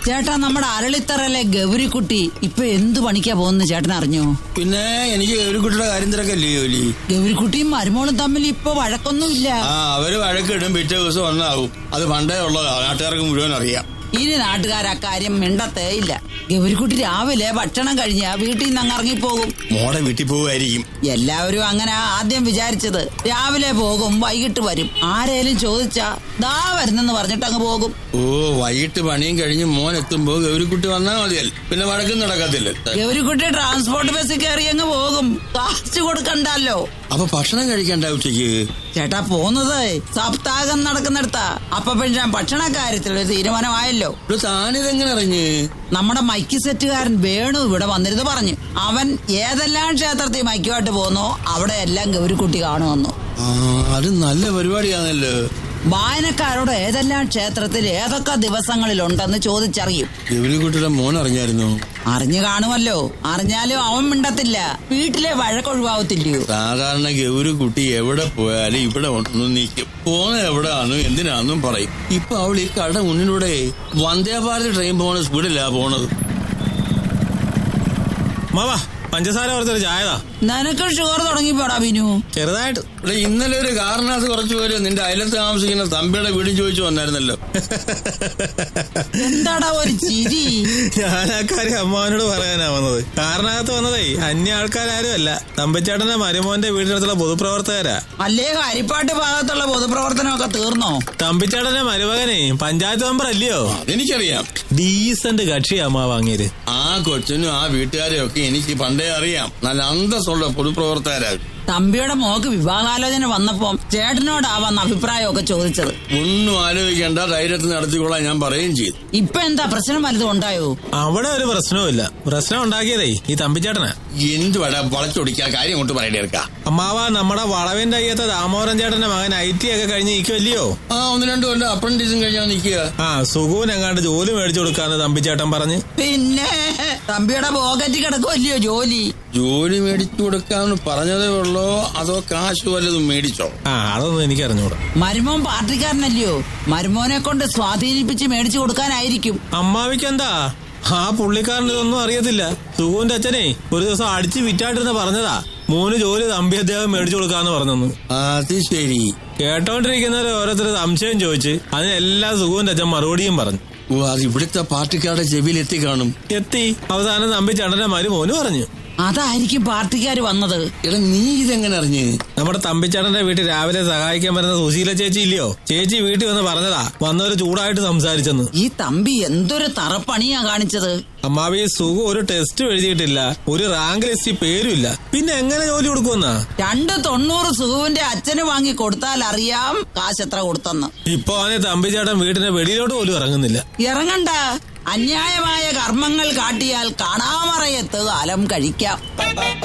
ചേട്ടാ നമ്മുടെ അരളിത്തറയിലെ ഗൗരിക്കുട്ടി ഇപ്പൊ എന്തു പണിക്കാ പോകുന്ന ചേട്ടൻ അറിഞ്ഞോ പിന്നെ എനിക്ക് ഒരു കുട്ടിയുടെ കാര്യം തിരക്കല്ലേ ജോലി ഗൗരിക്കുട്ടിയും മരുമോളും തമ്മിൽ ഇപ്പൊ വഴക്കൊന്നുമില്ല ആ അവര് വഴക്കിടും പിറ്റേ ദിവസം ഒന്നാവും അത് പണ്ടേ ഉള്ളതാ നാട്ടുകാർക്ക് മുഴുവൻ അറിയാം ഇനി നാട്ടുകാർ അക്കാര്യം മിണ്ടത്തേ ഇല്ല ഗൗരിക്കുട്ടി രാവിലെ ഭക്ഷണം കഴിഞ്ഞ വീട്ടിൽ നിന്ന് അങ്ങ് ഇറങ്ങിപ്പോകും മോടെ വീട്ടിൽ പോവുമായിരിക്കും എല്ലാവരും അങ്ങനെ ആദ്യം വിചാരിച്ചത് രാവിലെ പോകും വൈകിട്ട് വരും ആരേലും ചോദിച്ചാ ദാ വരുന്നെന്ന് പറഞ്ഞിട്ട് അങ്ങ് പോകും ഓ വൈകിട്ട് പണിയും കഴിഞ്ഞ് മോൻ എത്തുമ്പോ ഗൗരിക്കുട്ടി വന്നാൽ മതിയല്ലോ പിന്നെ വഴക്കും നടക്കത്തില്ല ഗൗരിക്കുട്ടി ട്രാൻസ്പോർട്ട് ബസ്സിൽ കയറി അങ്ങ് പോകും കാശ് കൊടുക്കണ്ടല്ലോ അപ്പൊ ഭക്ഷണം കഴിക്കണ്ട ഉച്ചയ്ക്ക് ചേട്ടാ പോന്നത് സപ്താഹം നടക്കുന്നിടത്താ അപ്പൊ പിന്നെ ഭക്ഷണ കാര്യത്തിൽ ഒരു തീരുമാനമായല്ലോ ഇവിടെ താനിതെങ്ങനെ അറിഞ്ഞ് നമ്മുടെ മൈക്ക് സെറ്റുകാരൻ വേണു ഇവിടെ വന്നിരുന്നു പറഞ്ഞു അവൻ ഏതെല്ലാം ക്ഷേത്രത്തിൽ മൈക്കുമായിട്ട് പോന്നോ അവിടെ എല്ലാം ഗൗരിക്കുട്ടി കാണുമെന്നു ആ അത് നല്ല പരിപാടിയാണല്ലോ വായനക്കാരോട് ഏതെല്ലാം ക്ഷേത്രത്തിൽ ഏതൊക്കെ ദിവസങ്ങളിലുണ്ടെന്ന് ചോദിച്ചറിയും ഗൗരിക്കുട്ടിയുടെ മോൻ അറിഞ്ഞായിരുന്നു അറിഞ്ഞു കാണുമല്ലോ അറിഞ്ഞാലും അവൻ മിണ്ടത്തില്ല വീട്ടിലെ വഴക്കൊഴിവാകത്തില്ലയോ സാധാരണ ഗൗരിക്കുട്ടി എവിടെ പോയാലും ഇവിടെ ഒന്ന് നിൽക്കും പോണ എവിടെയാണെന്നും എന്തിനാന്നും പറയും ഇപ്പൊ അവൾ ഈ കട മുന്നിലൂടെ വന്ദേ ഭാരത് ട്രെയിൻ പോണ സ്പീഡിലാ പോണത് മാവാ പഞ്ചസാര കുറച്ചൊരു ചായതാ നിനക്ക് ഷുഗർ തുടങ്ങിപ്പോടാ ബിനു ചെറുതായിട്ട് ഇവിടെ ഇന്നലെ ഒരു കാരണത്ത് കുറച്ച് പേര് നിന്റെ അയലത്ത് താമസിക്കുന്ന തമ്പിയുടെ വീടും ചോദിച്ചു വന്നായിരുന്നല്ലോ എന്താടാ ഒരു ചിരി ഞാൻ ആ കാര്യം അമ്മാവനോട് പറയാനാ വന്നത് കാരണകത്ത് വന്നതേ അന്യ ആൾക്കാരും അല്ല തമ്പിച്ചേട്ടന്റെ മരുമോന്റെ വീടിനടുത്തുള്ള പൊതുപ്രവർത്തകരാ അല്ലേ ഹരിപ്പാട്ട് ഭാഗത്തുള്ള പൊതുപ്രവർത്തനമൊക്കെ തീർന്നോ തമ്പിച്ചേട്ടന്റെ മരുമകനെ പഞ്ചായത്ത് മെമ്പർ അല്ലയോ എനിക്കറിയാം ഡീസന്റ് കക്ഷി അമ്മ വാങ്ങിയത് ആ കൊച്ചിനും ആ വീട്ടുകാരെയും ഒക്കെ എനിക്ക് പണ്ടേ അറിയാം നല്ല അന്തസ്സുള്ള പൊതുപ്രവർത്തകരാണ് തമ്പിയുടെ മോക്ക് വിവാഹാലോചന വന്നപ്പോ ചേട്ടനോടാവാന്ന് അഭിപ്രായമൊക്കെ ചോദിച്ചത് ഒന്നും ആലോചിക്കേണ്ട ധൈര്യത്തിൽ നടത്തിക്കൊള്ളാൻ ഞാൻ പറയുകയും ചെയ്തു ഇപ്പൊ എന്താ പ്രശ്നം വലുതും ഉണ്ടായോ അവിടെ ഒരു പ്രശ്നവുമില്ല പ്രശ്നം ഉണ്ടാക്കിയതേ ഈ തമ്പിച്ചേട്ടനാ എന്തുവാടാ വളച്ചൊടിക്കാ കാര്യം കൊണ്ട് പറയണേർക്കാ അമ്മാവ നമ്മുടെ വളവിന്റെ അയ്യത്തെ ദാമോദരൻ ചേട്ടന്റെ മകൻ ഐ ടി ഒക്കെ കഴിഞ്ഞ് നിൽക്കുമല്ലയോ ആ ഒന്ന് രണ്ടു കൊല്ലം അപ്രന്റീസും കഴിഞ്ഞാൽ നിൽക്കുക ആ സുഖവും എങ്ങാണ്ട് ജോലി മേടിച്ചു കൊടുക്കാന്ന് തമ്പിച്ചേട്ടൻ പറഞ്ഞ് പിന്നെ തമ്പിയുടെ പോക്കറ്റ് കിടക്കുമല്ലയോ ജോലി ജോലി മേടിച്ചു കൊടുക്കാന്ന് പറഞ്ഞതേ ഉള്ളോ അതോ കാശ് വല്ലതും മേടിച്ചോ ആ അതൊന്നും എനിക്ക് അറിഞ്ഞൂടാ മരുമോൻ പാർട്ടിക്കാരനല്ലയോ മരുമോനെ കൊണ്ട് സ്വാധീനിപ്പിച്ച് മേടിച്ചു കൊടുക്കാനായിരിക്കും അമ്മാവിക്ക് എന്താ ആ പുള്ളിക്കാരൻ ഇതൊന്നും അറിയത്തില്ല സുഖുവിന്റെ അച്ഛനെ ഒരു ദിവസം അടിച്ച് വിറ്റാട്ടിരുന്ന് പറഞ്ഞതാ മൂന്ന് ജോലി തമ്പി അദ്ദേഹം മേടിച്ചു കൊടുക്കാന്ന് പറഞ്ഞെന്ന് അത് ശരി കേട്ടോണ്ടിരിക്കുന്നവർ ഓരോരുത്തർ സംശയം ചോദിച്ച് അതിനെല്ലാം സുഖുവിന്റെ അച്ഛൻ മറുപടിയും പറഞ്ഞു ഓ അത് ഇവിടുത്തെ പാർട്ടിക്കാരുടെ ചെവിയിൽ എത്തി കാണും എത്തി അവസാനം തമ്പി ചണ്ടന്റെ മരുമോന് പറഞ്ഞു അതായിരിക്കും പാർട്ടിക്കാര് വന്നത് എടാ നീ ഇതെങ്ങനെ അറിഞ്ഞ് നമ്മുടെ തമ്പിച്ചേട്ടന്റെ വീട്ടിൽ രാവിലെ സഹായിക്കാൻ വരുന്ന സുശീല ചേച്ചി ഇല്ലയോ ചേച്ചി വീട്ടിൽ വന്ന് പറഞ്ഞതാ വന്നവര് ചൂടായിട്ട് സംസാരിച്ചെന്ന് ഈ തമ്പി എന്തൊരു തറപ്പണിയാ കാണിച്ചത് അമ്മാവി സുഖം ഒരു ടെസ്റ്റ് എഴുതിയിട്ടില്ല ഒരു റാങ്ക് ലിസ്റ്റിൽ പേരുമില്ല പിന്നെ എങ്ങനെ ജോലി കൊടുക്കുമെന്നാ രണ്ട് തൊണ്ണൂറ് സുഖുവിന്റെ അച്ഛന് വാങ്ങി കൊടുത്താൽ അറിയാം കാശ് എത്ര കൊടുത്തെന്ന് ഇപ്പൊ അവനെ തമ്പിച്ചേട്ടൻ വീടിന്റെ വെളിയിലോട്ട് പോലും ഇറങ്ങുന്നില്ല ഇറങ്ങണ്ട അന്യായമായ കർമ്മങ്ങൾ കാട്ടിയാൽ കാണാമറയത്ത് കാലം കഴിക്കാം